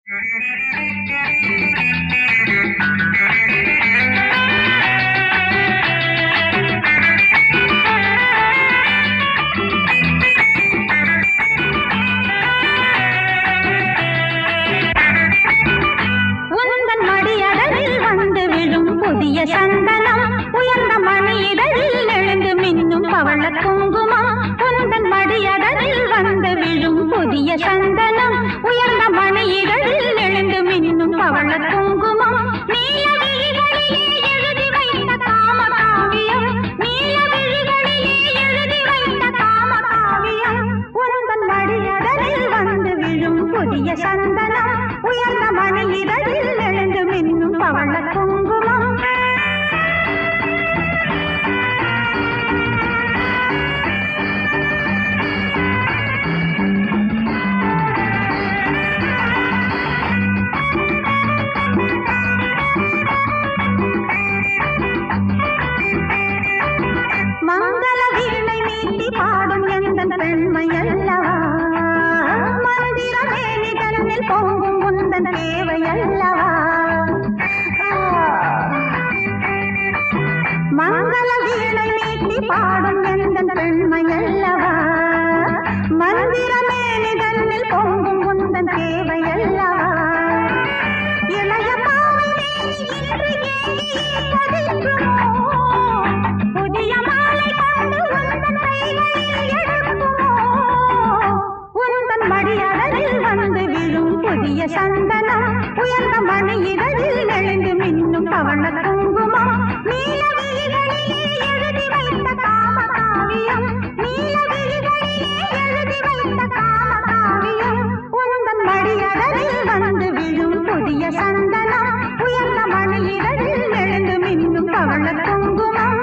உந்தன் மடியடலில் வந்து விழும் புதிய சந்தனம் உயர்ந்த மணியிடலில் எழுந்து மின்னும் பவள குங்குமம் உந்தன் மடியடலில் வந்து விழும் புதிய சந்தனம் உயர்ந்த மணியிடலில் எழுந்து மின்னும் பவள குங்குமம் நீல விழிகளிலே எழுதி வைத்த காம காவியம் நீல விழிகளிலே எழுதி வைத்த காம காவியம் உந்தன் மடியடலில் வந்து விழும் புதிய சந்தனம் உயர்ந்த மணியிடலில் எழுந்து மின்னும் பவள குங்குமம் மங்கள வீணை மீட்டி பாடும் எந்த பெண்மை அல்லவா மந்திர மேனி தன்னில் பொங்கும் உந்தன் தேவை அல்லவா மங்கள வீணை மீட்டி பாடும் எந்த பெண்மை அல்லவா மந்திர மேனி தன்னில் பொங்கும் உந்தன் தேவை அல்லவா இளைய பாவை மேனி இன்று ஏங்கியே கொதிக்குமோ? புதிய மாலை கொண்டு உந்தன் கைகளில் எடுக்குமோ? உந்தன் மடியடலில் வந்து விழும் புதிய சந்தனம் உயர்ந்த மணியிடலில் எழுந்து மின்னும் பவள குங்குமம் நீல விழிகளிலே எழுதி வைத்த காம காவியம் நீல விழிகளிலே எழுதி வைத்த காம காவியம் உந்தன் மடியடலில் வந்து விழும் புதிய சந்தனம் உயர்ந்த மணியிடலில் எழுந்து மின்னும் பவள குங்குமம்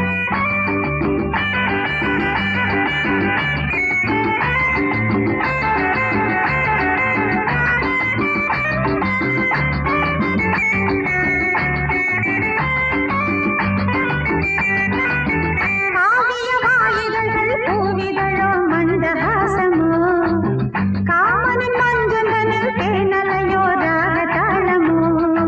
காவிய வாயில்கள் பூவிதழோ மந்தஹாசமோ காமனின் மஞ்சந்தனில் தேனலையோ ராகதாளமோ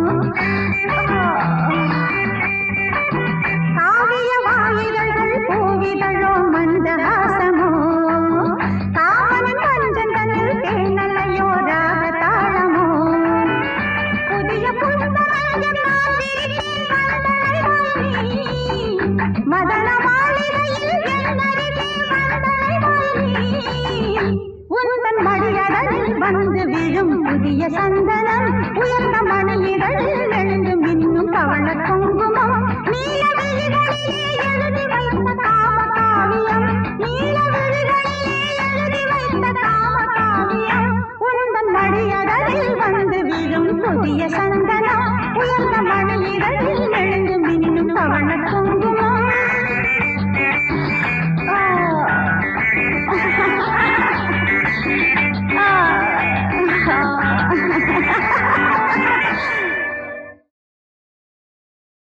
காவிய வாயில்கள் பூவிதழோ மந்தஹாசமோ காமனின் மஞ்சந்தனில் தேனலையோ ராகதாளமோ புதிய புஷ்பமஞ்சள் நான் விரித்தேன் வந்தலை வாழி. மதன மாளிகையில் என்னருகே வந்தலை வாழி. உந்தன் மடியடலில் வந்து விழும் புதிய சந்தனம் உயர்ந்த மணியிடலில் எழுந்து மின்னும் பவள குங்குமம் நீல விழிகளிலே எழுதி வைத்த காம காவியம் நீல விழிகளிலே எழுதி வைத்த காம காவியம் உந்தன் மடியடலில் வந்து விழும் புதிய சந்தனம் உயர்ந்த மணியிடலில் எழுந்து மின்னும் பவள குங்குமம் ஆ.